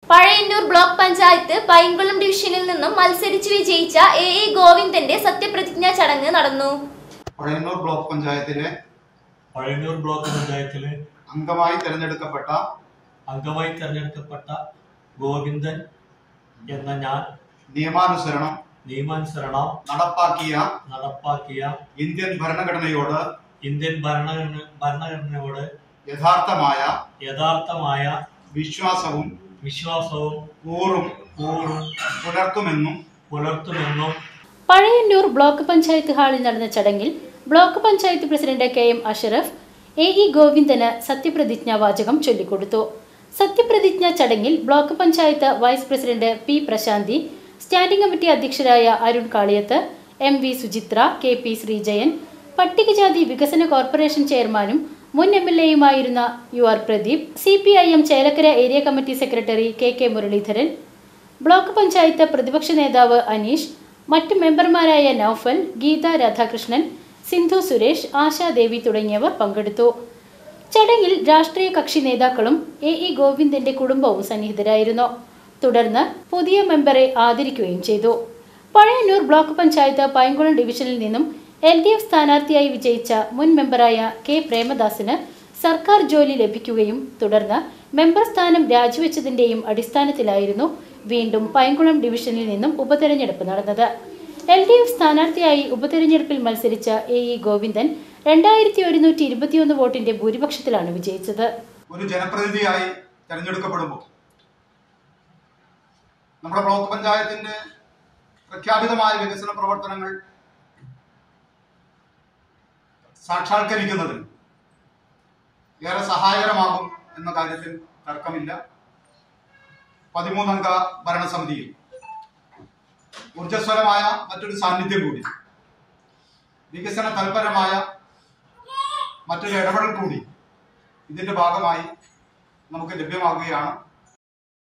Pazhayannur block panchayat Painkulam ഡിവിഷനിൽ നിന്നും മത്സരിച്ച് വിജയിച്ച എ ഇ ഗോവിന്ദന്റെ സത്യപ്രതിജ്ഞാ ചടങ്ങ് നടന്നു പഴയന്നൂർ ബ്ലോക്ക് പഞ്ചായത്തിലെ പഴയന്നൂർ ബ്ലോക്ക് പഞ്ചായത്തിലെ അംഗമായി തിരഞ്ഞെടുക്കപ്പെട്ട അംഗമായി തെരഞ്ഞെടുക്കപ്പെട്ട ഗോവിന്ദൻ എന്ന ഞാൻ നിയമാനുസരണം നിയമാനുസരണം നടപ്പാക്കിയ നടപ്പാക്കിയ ഇന്ത്യൻ ഭരണഘടനയോട് ഇന്ത്യൻ ഭരണഘടന ഭരണഘടനയോട് യഥാർത്ഥമായ യഥാർത്ഥമായ വിശ്വാസവും വിശ്വാസവും കൂറും കൂറും പുലർത്തുമെന്നും പുലർത്തുമെന്നും പഴയന്നൂർ ബ്ലോക്ക് പഞ്ചായത്ത് ഹാളിൽ നടന്ന ചടങ്ങിൽ block panchayat president K M Ashraf A E ഗോവിന്ദന് സത്യപ്രതിജ്ഞാ വാചകം ചൊല്ലിക്കൊടുത്തു സത്യപ്രതിജ്ഞാ ചടങ്ങിൽ block panchayat vice president P Prasanthi standing committee അധ്യക്ഷരായ Arun Kaliyath M V Suchitra K P Sreejayan പട്ടികജാതി വികസന കോർപ്പറേഷൻ ചെയർമാനും മുൻ എം എൽ എയുമായിരുന്ന U R Pradeep C P I M Chelakkara area committee secretary K K Muraleedharan block panchayat പ്രതിപക്ഷ നേതാവ് അനീഷ് മറ്റു മെമ്പർമാരായ നൌഫൽ ഗീത രാധാകൃഷ്ണൻ സിന്ധു സുരേഷ് ആശാദേവി തുടങ്ങിയവർ പങ്കെടുത്തു ചടങ്ങിൽ രാഷ്ട്രീയ കക്ഷി നേതാക്കളും എ ഇ ഗോവിന്ദന്റെ കുടുംബവും സന്നിഹിതരായിരുന്നു തുടർന്ന് പുതിയ മെമ്പറെ ആദരിക്കുകയും ചെയ്തു പഴയന്നൂർ ബ്ലോക്ക് പഞ്ചായത്ത് പൈങ്കുളം ഡിവിഷനിൽ നിന്നും എൽ ഡി എഫ് സ്ഥാനാർത്ഥിയായി വിജയിച്ച മുൻ മെമ്പറായ കെ പ്രേമദാസിന് സർക്കാർ ജോലി ലഭിക്കുകയും തുടർന്ന് മെമ്പർ സ്ഥാനം രാജിവെച്ചതിന്റെയും അടിസ്ഥാനത്തിലായിരുന്നു വീണ്ടും പൈങ്കുളം ഡിവിഷനിൽ നിന്നും ഉപതെരഞ്ഞെടുപ്പ് നടന്നത് എൽ ഡി എഫ് സ്ഥാനാർത്ഥിയായി ഉപതെരഞ്ഞെടുപ്പിൽ മത്സരിച്ച എ ഇ ഗോവിന്ദൻ രണ്ടായിരത്തി ഒരുന്നൂറ്റി ഇരുപത്തിയൊന്ന് വോട്ടിന്റെ ഭൂരിപക്ഷത്തിലാണ് വിജയിച്ചത് ഒരു ജനപ്രതിനിധിയായി തെരഞ്ഞെടുക്കപ്പെടുമ്പോൾ നമ്മുടെ ബ്ലോക്ക് പഞ്ചായത്തിന്റെ പ്രഖ്യാപിതമായ വികസന പ്രവർത്തനങ്ങൾ സാക്ഷാത്കരിക്കുന്നതിന് ഏറെ സഹായകരമാകും എന്ന കാര്യത്തിൽ തർക്കമില്ല പതിമൂന്നംഗ ഭരണസമിതിയിൽ ഊർജസ്വലമായ മറ്റൊരു സാന്നിധ്യം കൂടി വികസന തൽപരമായ മറ്റൊരു ഇടപെടൽ കൂടി ഇതിന്റെ ഭാഗമായി നമുക്ക് ലഭ്യമാകുകയാണ്